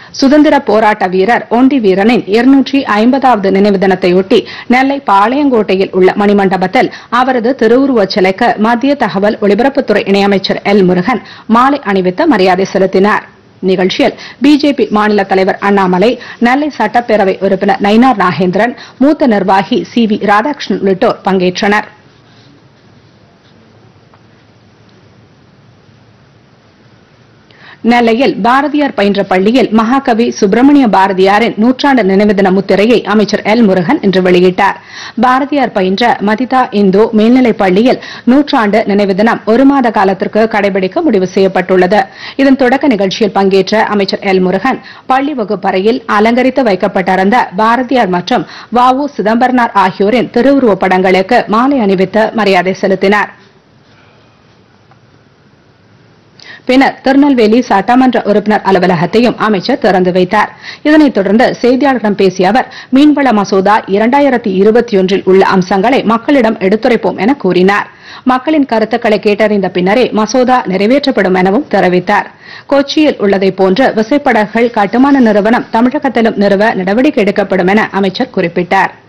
சுதந்திர போராட்ட வீரர் ஒண்டி வீரனின் இருநூற்றி ஐம்பதாவது நினைவு தினத்தையொட்டி நெல்லை பாளையங்கோட்டையில் உள்ள மணிமண்டபத்தில் அவரது திருவுருவச் சிலைக்கு மத்திய தகவல் ஒலிபரப்புத்துறை இணையமைச்சர் எல் முருகன் மாலை அணிவித்து மரியாதை செலுத்தினார் நிகழ்ச்சியில் பிஜேபி மாநில தலைவர் அண்ணாமலை நெல்லை சட்டப்பேரவை உறுப்பினர் நயினார் நாகேந்திரன் மூத்த நிர்வாகி சி வி ராதாகிருஷ்ணன் உள்ளிட்டோர் பங்கேற்றனர் நெல்லையில் பாரதியார் பயின்ற பள்ளியில் மகாகவி சுப்பிரமணிய பாரதியாரின் நூற்றாண்டு நினைவு தின முத்திரையை அமைச்சர் எல் முருகன் இன்று வெளியிட்டார் பாரதியார் பயின்ற மதிதா இந்து மேல்நிலைப் பள்ளியில் நூற்றாண்டு நினைவு தினம் ஒரு மாத காலத்திற்கு கடைபிடிக்க முடிவு செய்யப்பட்டுள்ளது இதன் தொடக்க நிகழ்ச்சியில் பங்கேற்ற அமைச்சர் எல் முருகன் பள்ளி வகுப்பறையில் அலங்கரித்து வைக்கப்பட்டிருந்த பாரதியார் மற்றும் வ உ சிதம்பரனார் ஆகியோரின் திருவுருவப் படங்களுக்கு மாலை அணிவித்து மரியாதை செலுத்தினார் பின்னர் திருநெல்வேலி சட்டமன்ற உறுப்பினர் அலுவலகத்தையும் அமைச்சர் திறந்து வைத்தார் இதனைத் தொடர்ந்து செய்தியாளர்களிடம் பேசிய அவர் மீன்வள மசோதா இரண்டாயிரத்தி இருபத்தி ஒன்றில் உள்ள அம்சங்களை மக்களிடம் எடுத்துரைப்போம் என கூறினார் மக்களின் கருத்துக்களை கேட்டறிந்த பின்னரே மசோதா நிறைவேற்றப்படும் எனவும் தெரிவித்தார் கொச்சியில் உள்ளதைப் போன்று விசைப்படகுகள் கட்டுமான நிறுவனம் தமிழகத்திலும் நிறுவ நடவடிக்கை எடுக்கப்படும் என அமைச்சர் குறிப்பிட்டார்